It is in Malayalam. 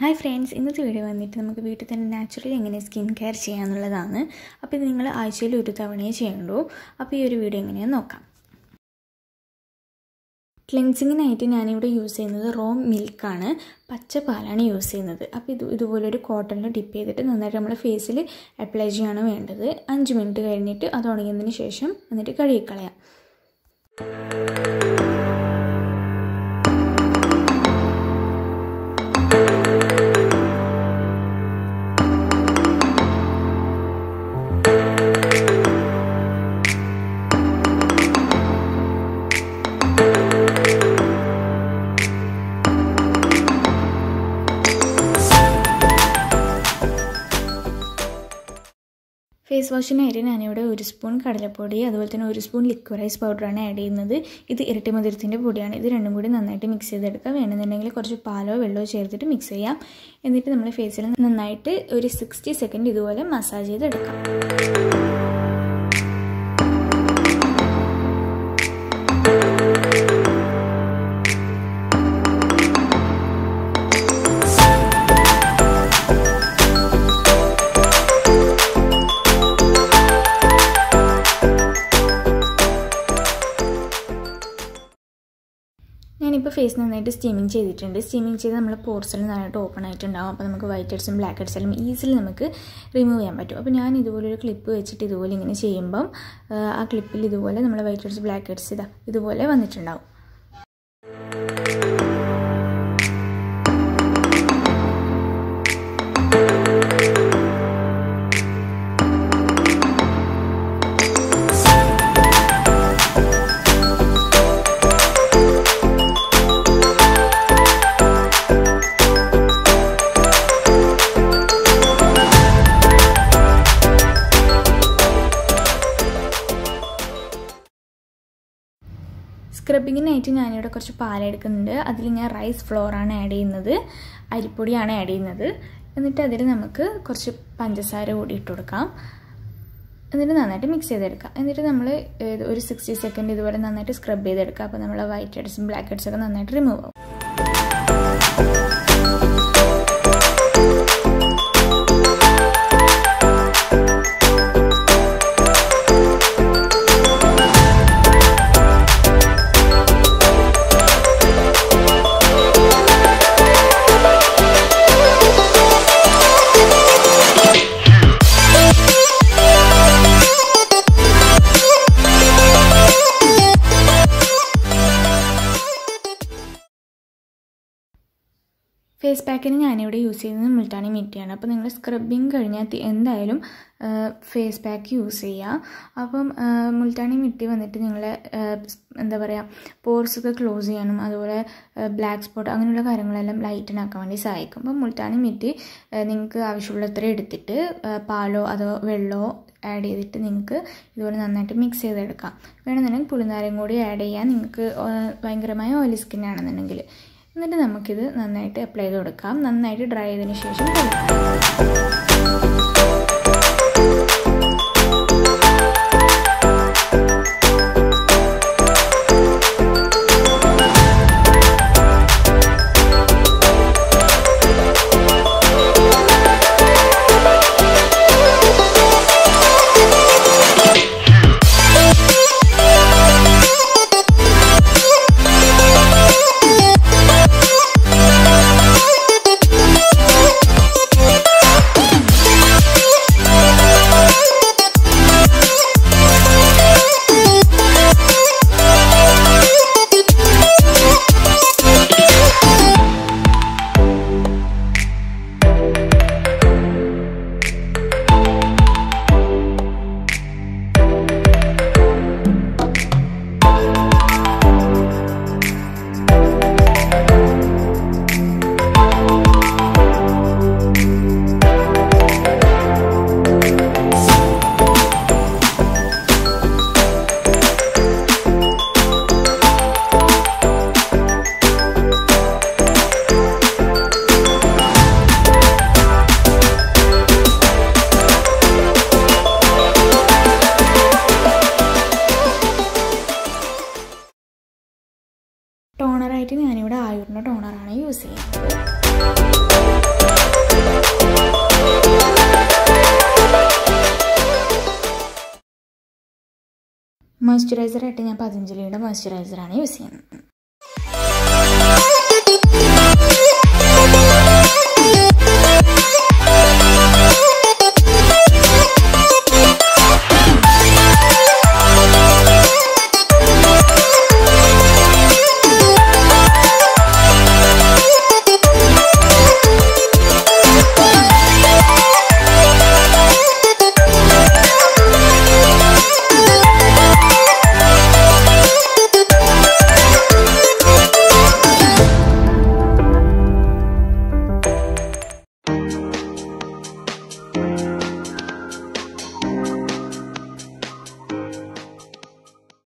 ഹായ് ഫ്രണ്ട്സ് ഇന്നത്തെ വീഡിയോ വന്നിട്ട് നമുക്ക് വീട്ടിൽ തന്നെ നാച്ചുറലി എങ്ങനെ സ്കിൻ കെയർ ചെയ്യാമെന്നുള്ളതാണ് അപ്പോൾ ഇത് നിങ്ങൾ ആഴ്ചയിൽ ഒരു തവണയേ ചെയ്യണ്ടൂ അപ്പോൾ ഈ ഒരു വീഡിയോ എങ്ങനെയാണെന്ന് നോക്കാം ക്ലെൻസിങ്ങിനായിട്ട് ഞാനിവിടെ യൂസ് ചെയ്യുന്നത് റോ മിൽക്കാണ് പച്ച പാലാണ് യൂസ് ചെയ്യുന്നത് അപ്പോൾ ഇത് ഇതുപോലൊരു കോട്ടണിൽ ഡിപ്പ് ചെയ്തിട്ട് നന്നായിട്ട് നമ്മൾ ഫേസിൽ അപ്ലൈ ചെയ്യാണ് വേണ്ടത് അഞ്ച് മിനിറ്റ് കഴിഞ്ഞിട്ട് അത് ഉണങ്ങിയതിന് ശേഷം എന്നിട്ട് കഴുകിക്കളയാം ഫേസ് വാഷിനായിട്ട് ഞാനിവിടെ ഒരു സ്പൂൺ കടലപ്പൊടി അതുപോലെ തന്നെ ഒരു സ്പൂൺ ലിക്വറൈസ് പൗഡറാണ് ആഡ് ചെയ്യുന്നത് ഇത് ഇരട്ടി മധുരത്തിൻ്റെ പൊടിയാണ് ഇത് രണ്ടും കൂടി നന്നായിട്ട് മിക്സ് ചെയ്തെടുക്കുക വേണമെന്നുണ്ടെങ്കിൽ കുറച്ച് പാലോ വെള്ളമോ ചേർത്തിട്ട് മിക്സ് ചെയ്യാം എന്നിട്ട് നമ്മൾ ഫേസിൽ നന്നായിട്ട് ഒരു സിക്സ്റ്റി സെക്കൻഡ് ഇതുപോലെ മസാജ് ചെയ്തെടുക്കാം ഞാനിപ്പോൾ ഫേസ് നന്നായിട്ട് സ്റ്റീമിങ് ചെയ്തിട്ടുണ്ട് സ്റ്റീമിങ് ചെയ്ത് നമ്മൾ പോർസെല്ലാം നന്നായിട്ട് ഓപ്പൺ ആയിട്ടുണ്ടാകും അപ്പോൾ നമുക്ക് വൈറ്റ് ഹെഡ്സും ബ്ലാക്ക് ഹെഡ്സെല്ലാം ഈസിലി നമുക്ക് റിമൂവ് ചെയ്യാൻ പറ്റും അപ്പോൾ ഞാൻ ഇതുപോലെ ഒരു ക്ലിപ്പ് വെച്ചിട്ട് ഇതുപോലെ ഇങ്ങനെ ചെയ്യുമ്പം ആ ക്ലിപ്പിൽ ഇതുപോലെ നമ്മൾ വൈറ്റ് ഹെഡ്സ് ബ്ലാക്ക് ഹെഡ്സ് ഇതാ ഇതുപോലെ വന്നിട്ടുണ്ടാവും സ്ക്രബിങ്ങിനായിട്ട് ഞാനിവിടെ കുറച്ച് പാലെടുക്കുന്നുണ്ട് അതിൽ ഞാൻ റൈസ് ഫ്ലോറാണ് ആഡ് ചെയ്യുന്നത് അരിപ്പൊടിയാണ് ആഡ് ചെയ്യുന്നത് എന്നിട്ട് അതിൽ നമുക്ക് കുറച്ച് പഞ്ചസാര കൂടി ഇട്ട് കൊടുക്കാം എന്നിട്ട് നന്നായിട്ട് മിക്സ് ചെയ്തെടുക്കാം എന്നിട്ട് നമ്മൾ ഒരു സിക്സ്റ്റി സെക്കൻഡ് ഇതുപോലെ നന്നായിട്ട് സ്ക്രബ് ചെയ്തെടുക്കുക അപ്പോൾ നമ്മൾ വൈറ്റ് ഹെഡ്സും ബ്ലാക്ക് ഹെഡ്സൊക്കെ നന്നായിട്ട് റിമൂവ് ആവും ഫേസ് പാക്കിന് ഞാനിവിടെ യൂസ് ചെയ്യുന്നത് മുൾട്ടാണി മിറ്റിയാണ് അപ്പോൾ നിങ്ങൾ സ്ക്രബിങ് കഴിഞ്ഞാൽ എന്തായാലും ഫേസ് പാക്ക് യൂസ് ചെയ്യുക അപ്പം മുൾട്ടാണി മിറ്റി വന്നിട്ട് നിങ്ങളെ എന്താ പറയുക പോർസൊക്കെ ക്ലോസ് ചെയ്യാനും അതുപോലെ ബ്ലാക്ക് സ്പോട്ട് അങ്ങനെയുള്ള കാര്യങ്ങളെല്ലാം ലൈറ്റനാക്കാൻ വേണ്ടി സഹായിക്കും അപ്പം മുൾട്ടാണി മിറ്റി നിങ്ങൾക്ക് ആവശ്യമുള്ളത്ര എടുത്തിട്ട് പാലോ അതോ വെള്ളമോ ആഡ് ചെയ്തിട്ട് നിങ്ങൾക്ക് ഇതുപോലെ നന്നായിട്ട് മിക്സ് ചെയ്തെടുക്കാം വേണമെന്നുണ്ടെങ്കിൽ പുളിനാരം കൂടി ആഡ് ചെയ്യാൻ നിങ്ങൾക്ക് ഭയങ്കരമായ ഓയിലി സ്കിൻ ആണെന്നുണ്ടെങ്കിൽ എന്നിട്ട് നമുക്കിത് നന്നായിട്ട് അപ്ലൈ ചെയ്ത് കൊടുക്കാം നന്നായിട്ട് ഡ്രൈ ചെയ്തതിന് ശേഷം ടോണറായിട്ട് ഞാനിവിടെ ആയുറിൻ്റെ ടോണറാണ് യൂസ് ചെയ്യുന്നത് മോയ്സ്ചറൈസറായിട്ട് ഞാൻ പതഞ്ജലിയുടെ മോയ്സ്ചറൈസറാണ് യൂസ് ചെയ്യുന്നത്